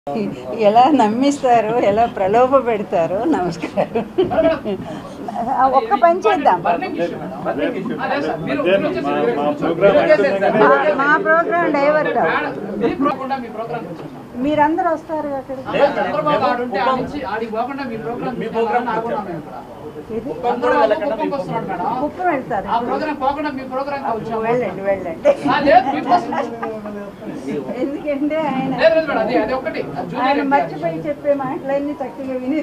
ఎలా నమ్మిస్తారో ఎలా ప్రలోభ పెడతారో నమస్కారం ఆ, ఒక్క పని చేద్దాం మా- మా ప్రోగ్రాం డైవర్ట్ మీరందరూ వస్తారు అక్కడికి ఇది కుప్పం వెళ్తారు వెళ్ళండి వెళ్ళండి ఎందుకంటే ఆయన ఆయన మర్చిపోయి చెప్పే మాటలన్నీ చక్కగా విని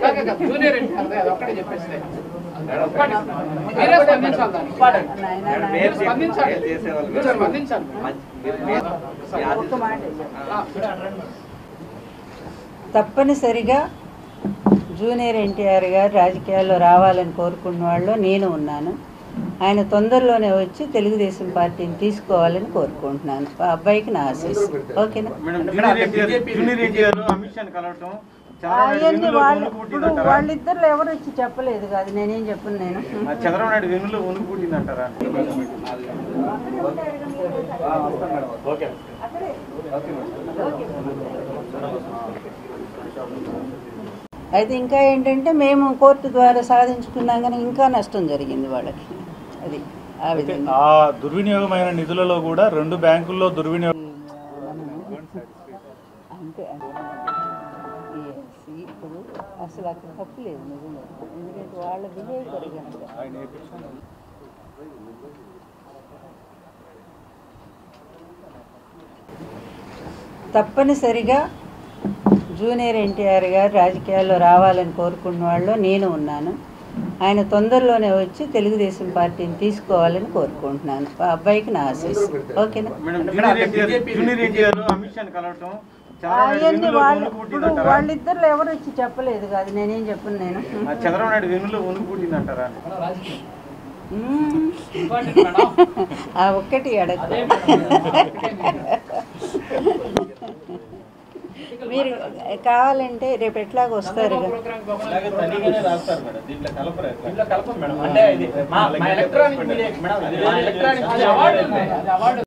నాయనా, నాయనా, ఒక్క మాట తప్పనిసరిగా జూనియర్ ఎన్టీఆర్ గారు రాజకీయాల్లో రావాలని కోరుకున్న వాళ్ళు నేను ఉన్నాను ఆయన తొందరలోనే వచ్చి తెలుగుదేశం పార్టీని తీసుకోవాలని కోరుకుంటున్నాను ఆ అబ్బాయికి నా ఆశీస్ ఓకేనా madam junior NTR junior NTR Amit షాని కలవటం చంద్రబాబు నాయుడు అవన్నీ వెన్నులో వాళ్ళు వణుకు ఇప్పుడు పుట్టిందంటారా? వాళ్ళిద్దరు ఎవరు వచ్చి చెప్పలేదు కాదు నేనేం చెప్పను నేను ఆ చంద్రబాబు నాయుడు వెన్నులో వణుకు పుట్టిందంటారా అయితే ఇంకా ఏంటంటే మేము కోర్టు ద్వారా సాధించుకున్నాం కానీ ఇంకా నష్టం జరిగింది వాళ్ళకి అది ఆ అయితే విధంగా ఆ దుర్వినియోగమైన నిధులలో కూడా రెండు బ్యాంకుల్లో దుర్వినియోగం అంటే Yes, ఇప్పుడు అసలు అక్కడ తప్పు లేదు నిజంగా ఎందుకంటే వాళ్ళ బిహేవియర్ కనుక తప్పనిసరిగా జూనియర్ ఎన్టీఆర్ గారు రాజకీయాల్లో రావాలని కోరుకున్న వాళ్ళు నేను ఉన్నాను ఆయన తొందరలోనే వచ్చి తెలుగుదేశం పార్టీని తీసుకోవాలని కోరుకుంటున్నాను ఆ అబ్బాయికి నా ఆశీస్ ఓకేనా madam junior NTR junior NTR Amit షాని కలవటం చంద్రబాబు నాయుడు అవన్నీ వెన్నులో వాళ్ళు వణుకు ఇప్పుడు పుట్టిందంటారా? వాళ్ళిద్దరు ఎవరు వచ్చి చెప్పలేదు కాదు నేనేం చెప్పను నేను ఆ చంద్రబాబు నాయుడు వెన్నులో వణుకు పుట్టిందంటారా మ్మ్. ఆ ఒక్కటి అడగ మీరు కావాలంటే రేపు ఎట్లాగ వస్తారు అలాగే తనిఖీగానే రాస్తారు మేడం దీంట్లో కలపరు ఎట్లా? అంటే ఇది మా మా ఎలక్ట్రానిక్ మీడియా మేడం అది మా ఎలక్ట్రానిక్ మీడియా అవార్డు ఉంది.